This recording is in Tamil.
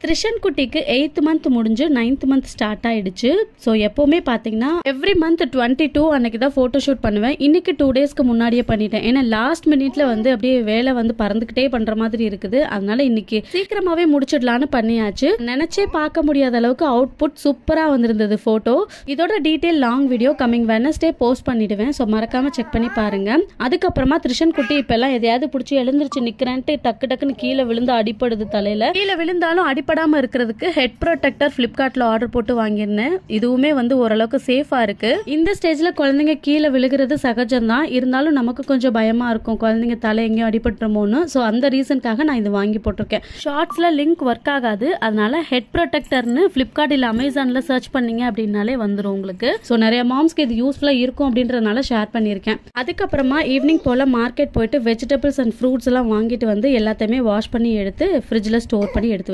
த்ரிஷன் குட்டிக்கு எயித் மந்த் முடிஞ்சு நைன்த் மந்த் ஸ்டார்ட் ஆயிடுச்சு ஸோ எப்போவுமே பார்த்தீங்கன்னா எவ்ரி மந்த் டுவெண்ட்டி டூ அன்னைக்கு தான் ஃபோட்டோ ஷூட் பண்ணுவேன் இன்னைக்கு டூ டேஸ்க்கு முன்னாடியே பண்ணிட்டேன் ஏன்னா லாஸ்ட் மினிட்ல வந்து அப்படியே வேலை வந்து பறந்துக்கிட்டே பண்ற மாதிரி இருக்குது அதனால இன்னைக்கு சீக்கிரமாவே முடிச்சிடலான்னு பண்ணியாச்சு நினைச்சே பார்க்க முடியாத அளவுக்கு அவுட்புட் சூப்பரா வந்திருந்தது ஃபோட்டோ இதோட detail long video coming Wednesday post பண்ணிடுவேன் ஸோ மறக்காம செக் பண்ணி பாருங்க அதுக்கப்புறமா த்ரிஷன் குட்டி இப்பெல்லாம் எதையாவது பிடிச்சி எழுந்திருச்சு நிக்கிறேன்ட்டு டக்கு டக்குன்னு கீழே விழுந்து அடிப்படுது தலையில கீழே விழுந்தாலும் அடிப்படாம இருக்கிறதுக்கு ஹெட் ப்ரொடெக்டர் பிளிப்கார்ட்ல ஆர்டர் போட்டு வாங்கியிருந்தேன் இதுவுமே வந்து ஓரளவுக்கு சேஃபா இருக்கு இந்த ஸ்டேஜ்ல குழந்தைங்க கீழே விழுகிறது சகஜம்தான் இருந்தாலும் நமக்கு கொஞ்சம் பயமா இருக்கும் குழந்தைங்க தலை எங்கேயும் அடிபட்டுருமோன்னு ஸோ அந்த ரீசனுக்காக நான் இது வாங்கி போட்டிருக்கேன் ஷார்ட்ஸ்ல லிங்க் ஒர்க் ஆகாது அதனால ஹெட் ப்ரொடெக்டர்னு பிளிப்கார்ட் இல்ல அமேசான்ல சர்ச் பண்ணீங்க அப்படின்னாலே வந்துடும் உங்களுக்கு ஸோ நிறைய மாம்ஸ்க்கு இது யூஸ்ஃபுல்லா இருக்கும் அப்படின்றதுனால ஷேர் பண்ணியிருக்கேன் அதுக்கப்புறமா ஈவினிங் போல மார்க்கெட் போயிட்டு வெஜிடபிள்ஸ் அண்ட் ஃப்ரூட்ஸ் எல்லாம் வாங்கிட்டு வந்து எல்லாத்தையுமே வாஷ் பண்ணி எடுத்து ஃப்ரிட்ஜில் ஸ்டோர் பண்ணி எடுத்து